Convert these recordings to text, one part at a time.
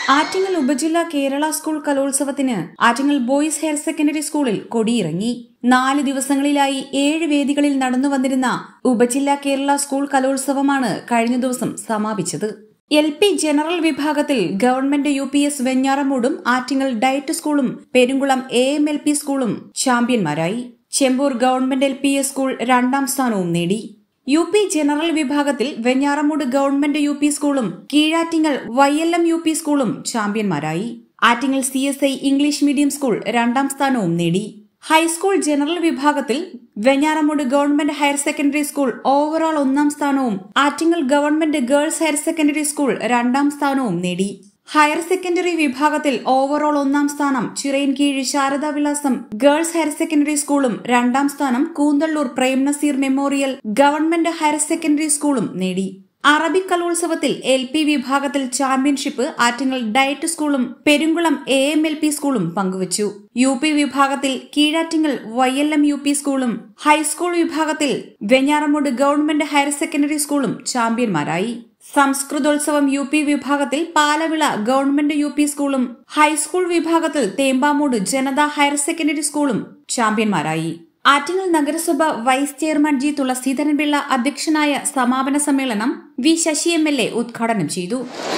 ആറ്റിങ്ങൽ ഉപജില്ലാ കേരള സ്കൂൾ കലോത്സവത്തിന് Attingal boys higher secondary സ്കൂളിൽ കൊടിയിറങ്ങി നാല് ദിവസങ്ങളിലായി ഏഴ് വേദികളിൽ നടന്നു വന്നിരുന്ന ഉപജില്ലാ കേരള സ്കൂൾ കലോത്സവമാണ് കഴിഞ്ഞ ദിവസം സമാപിച്ചത് എൽ പി ജനറൽ വിഭാഗത്തിൽ ഗവൺമെന്റ് യു പി എസ് വെഞ്ഞാറമൂടും ആറ്റിങ്ങൽ ഡയറ്റ് സ്കൂളും Perumkulam A M L P സ്കൂളും ചാമ്പ്യന്മാരായി Chempoor government L P S school രണ്ടാം സ്ഥാനവും നേടി യു പി ജനറൽ വിഭാഗത്തിൽ വെഞ്ഞാറമൂട് ഗവൺമെന്റ് യു പി സ്കൂളും Kizhattingal Y L M U P സ്കൂളും ചാമ്പ്യന്മാരായി Attingal C S I English medium school രണ്ടാം സ്ഥാനവും നേടി ഹൈസ്കൂൾ ജനറൽ വിഭാഗത്തിൽ Venjaramoodu government higher secondary school overall ഒന്നാം സ്ഥാനവും Attingal government girls higher secondary school രണ്ടാം സ്ഥാനവും നേടി ഹയർ സെക്കൻഡറി വിഭാഗത്തിൽ ഓവറോൾ ഒന്നാം സ്ഥാനം Chirayinkeezhu Saradavilasam girls higher secondary സ്കൂളും രണ്ടാം സ്ഥാനം Koonthalloor Prem Nazir memorial government higher secondary സ്കൂളും നേടി അറബിക് കലോത്സവത്തിൽ എൽ പി വിഭാഗത്തിൽ ചാമ്പ്യൻഷിപ്പ് ആറ്റിങ്ങൽ ഡയറ്റ് സ്കൂളും Perumkulam A M L P സ്കൂളും പങ്കുവച്ചു യു പി വിഭാഗത്തിൽ Kizhattingal Y L M U P സ്കൂളും ഹൈസ്കൂൾ വിഭാഗത്തിൽ വെഞ്ഞാറമൂട് ഗവൺമെന്റ് ഹയർ സെക്കൻഡറി സ്കൂളും ചാമ്പ്യന്മാരായി സംസ്കൃതോത്സവം യു പി വിഭാഗത്തിൽ പാലവിള ഗവൺമെന്റ് യു പി സ്കൂളും ഹൈസ്കൂൾ വിഭാഗത്തിൽ തേമ്പാമൂട് ജനത ഹയർ സെക്കൻഡറി സ്കൂളും ചാമ്പ്യന്മാരായി ആറ്റിങ്ങൽ നഗരസഭ വൈസ് ചെയർമാൻ ജി തുളസീധരൻപിള്ള അധ്യക്ഷനായ സമാപന സമ്മേളനം V Sasi M L A ഉദ്ഘാടനം ചെയ്തു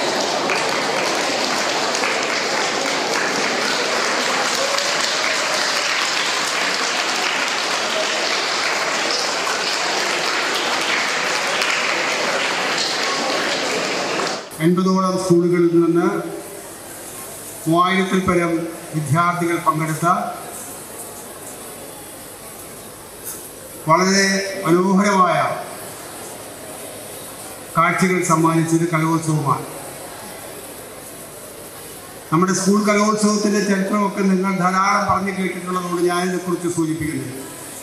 എൺപതോളം സ്കൂളുകളിൽ നിന്ന് മൂവായിരത്തിൽ പരം വിദ്യാർത്ഥികൾ പങ്കെടുത്ത വളരെ മനോഹരമായ കാഴ്ചകൾ സമ്മാനിച്ചൊരു കലോത്സവമാണ് നമ്മുടെ സ്കൂൾ കലോത്സവത്തിൻ്റെ ചരിത്രമൊക്കെ നിങ്ങൾ ധാരാളം പറഞ്ഞു കേട്ടിട്ടുള്ളതുകൊണ്ട് ഞാനിതിനെക്കുറിച്ച് സൂചിപ്പിക്കുന്നില്ല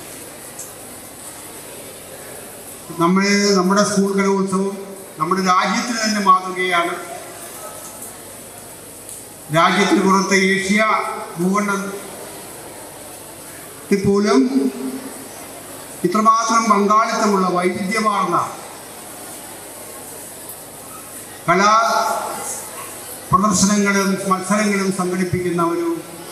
നമ്മൾ നമ്മുടെ സ്കൂൾ കലോത്സവം നമ്മുടെ രാജ്യത്തിന് തന്നെ മാതൃകയാണ് രാജ്യത്തിന് പുറത്ത് ഏഷ്യ ഭൂഖണ്ഡത്തിൽ പോലും ഇത്രമാത്രം പങ്കാളിത്തമുള്ള വൈവിധ്യമാർന്ന കലാ പ്രദർശനങ്ങളും മത്സരങ്ങളും സംഘടിപ്പിക്കുന്ന ഒരു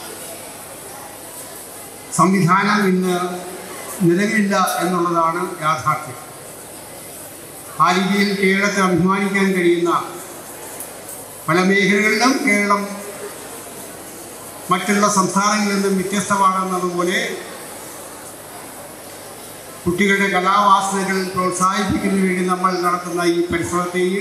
സംവിധാനം ഇന്ന് നിലവിലില്ല എന്നുള്ളതാണ് യാഥാർത്ഥ്യം ആ രീതിയിൽ കേരളത്തെ അഭിമാനിക്കാൻ കഴിയുന്ന പല മേഖലകളിലും കേരളം മറ്റുള്ള സംസ്ഥാനങ്ങളിൽ നിന്നും വ്യത്യസ്തമാണെന്നതുപോലെ കുട്ടികളുടെ കലാവാസനകൾ പ്രോത്സാഹിപ്പിക്കുന്നതിന് വേണ്ടി നമ്മൾ നടത്തുന്ന ഈ പരിശ്രമത്തെയും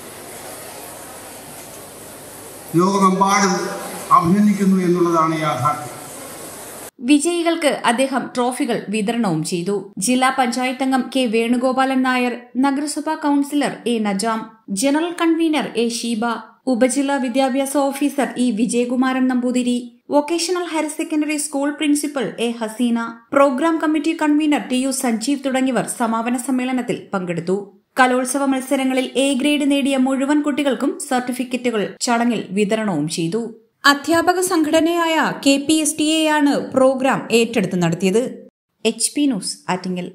ലോകമെമ്പാടും അഭിനന്ദിക്കുന്നു എന്നുള്ളതാണ് യാഥാർത്ഥ്യം വിജയികൾക്ക് അദ്ദേഹം ട്രോഫികൾ വിതരണവും ചെയ്തു ജില്ലാ പഞ്ചായത്ത് അംഗം കെ വേണുഗോപാലൻ നായർ നഗരസഭാ councillor A Najam general convener A Sheeba ഉപജില്ലാ വിദ്യാഭ്യാസ officer E Vijayakumaran Namboothiri vocational higher secondary school principal A Haseena programme committee convener T U Sanjeev തുടങ്ങിയവർ സമാപന സമ്മേളനത്തിൽ പങ്കെടുത്തു കലോത്സവ മത്സരങ്ങളിൽ എ ഗ്രേഡ് നേടിയ മുഴുവൻ കുട്ടികൾക്കും സർട്ടിഫിക്കറ്റുകൾ ചടങ്ങിൽ വിതരണവും ചെയ്തു അധ്യാപക സംഘടനയായ K P S T A ആണ് പ്രോഗ്രാം ഏറ്റെടുത്ത് നടത്തിയത് H P news Attingal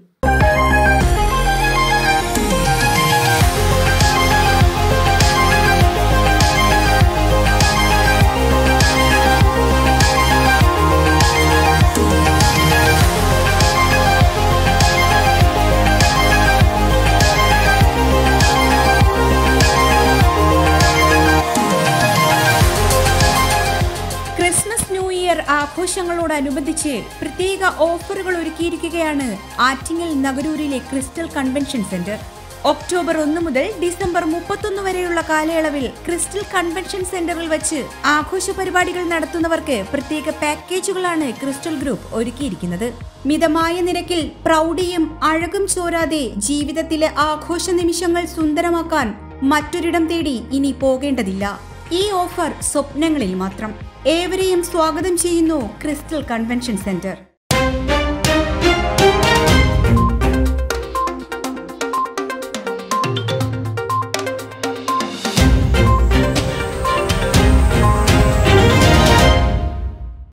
Christmas new year ആഘോഷങ്ങളോടനുബന്ധിച്ച് പ്രത്യേക ഓഫറുകൾ ഒരുക്കിയിരിക്കുകയാണ് ആറ്റിങ്ങൽ നഗരൂരിലെ ക്രിസ്റ്റൽ കൺവെൻഷൻ സെന്റർ ഒക്ടോബർ ഒന്ന് മുതൽ ഡിസംബർ മുപ്പത്തൊന്ന് വരെയുള്ള കാലയളവിൽ ക്രിസ്റ്റൽ കൺവെൻഷൻ സെന്ററിൽ വെച്ച് ആഘോഷ പരിപാടികൾ നടത്തുന്നവർക്ക് പ്രത്യേക പാക്കേജുകളാണ് ക്രിസ്റ്റൽ ഗ്രൂപ്പ് ഒരുക്കിയിരിക്കുന്നത് മിതമായ നിരക്കിൽ പ്രൗഢിയും അഴകും ചോരാതെ ജീവിതത്തിലെ ആഘോഷ നിമിഷങ്ങൾ സുന്ദരമാക്കാൻ മറ്റൊരിടം തേടി ഇനി പോകേണ്ടതില്ല ഈ ഓഫർ സ്വപ്നങ്ങളിൽ മാത്രം ഏവരെയും സ്വാഗതം ചെയ്യുന്നു ക്രിസ്റ്റൽ കൺവെൻഷൻ സെന്റർ